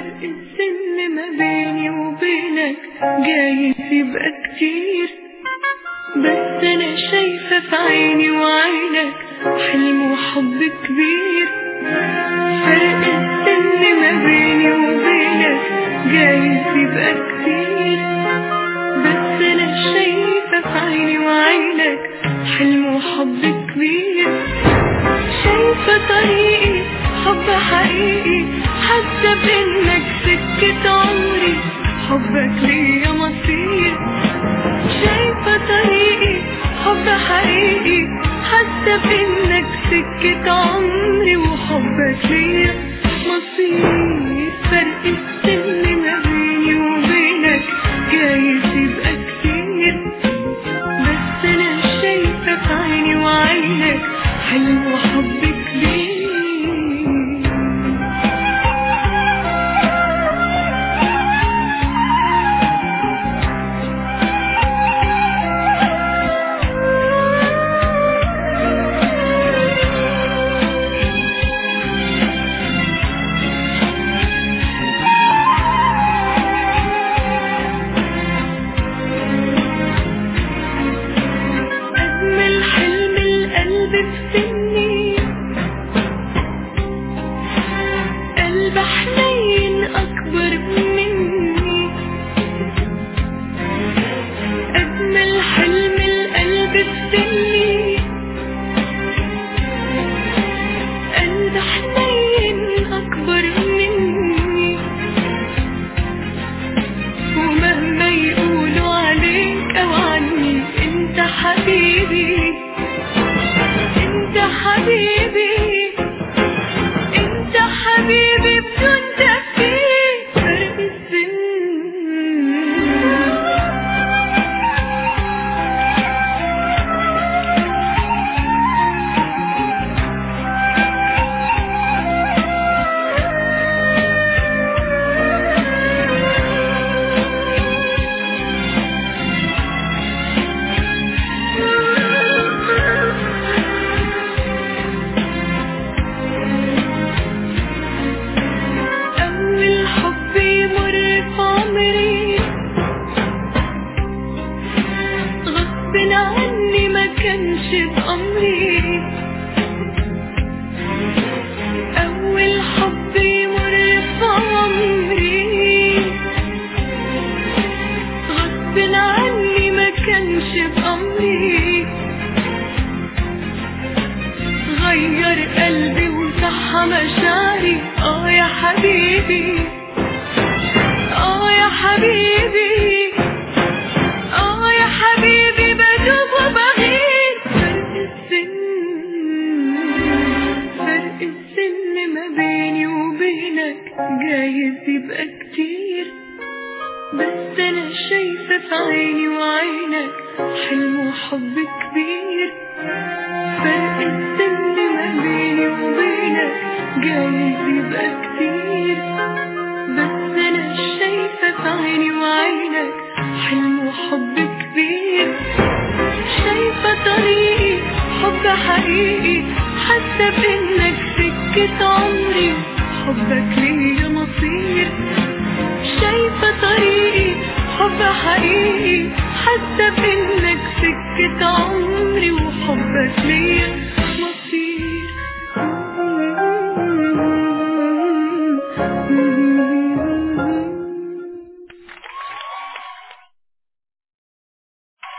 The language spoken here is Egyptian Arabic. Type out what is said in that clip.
فرق السن ما بيني وبينك جايز يبقى كتير بس انا شايفة في عيني وعينك حلم وحب كبير فرق السن ما بيني وبينك جايز يبقى كتير بس انا شايفة في عيني وعينك حلم وحب كبير شايفة طريقي حب حقيقي حاسة بانك سكة عمري حبك ليا مصير شايفة طريقي حب حقيقي حاسة بانك سكة عمري وحبك ليا مصير فرق السن ما بيني وبينك جايز يبقى كتير بس انا شايفة في عيني وعينك حلم وحب كبير أجمل حلم القلب في سني قلب حنين أكبر مني أجمل حلم القلب في سني قلب حنين أكبر مني ومهما يقولوا عليك أو عني أنت حبيبي أنت حبيبي أنت حبيبي بدون تفكير فرق السن أول حب يمر في عمري غصب عني ما كانش بأمري أول حب يمر في عمري غصب عني ما كانش بأمري غير قلبي وصحى مشاعري اه يا حبيبي اه يا حبيبي اه يا حبيبي بدوب وبغير فرق السن فرق السن ما بيني وبينك جايز يبقى كتير بس انا شايفة في عيني وعينك حلم وحب كبير فرق السن ما بيني وبينك جايز يبقى كتير بس انا شايفة في عيني وعينك حلم وحب كبير شايفة طريقي حب حقيقي حاسة بانك سكة عمري حبك ليا مصير شايفة طريقي حب حقيقي حاسة بانك سكة عمري وحبك ليا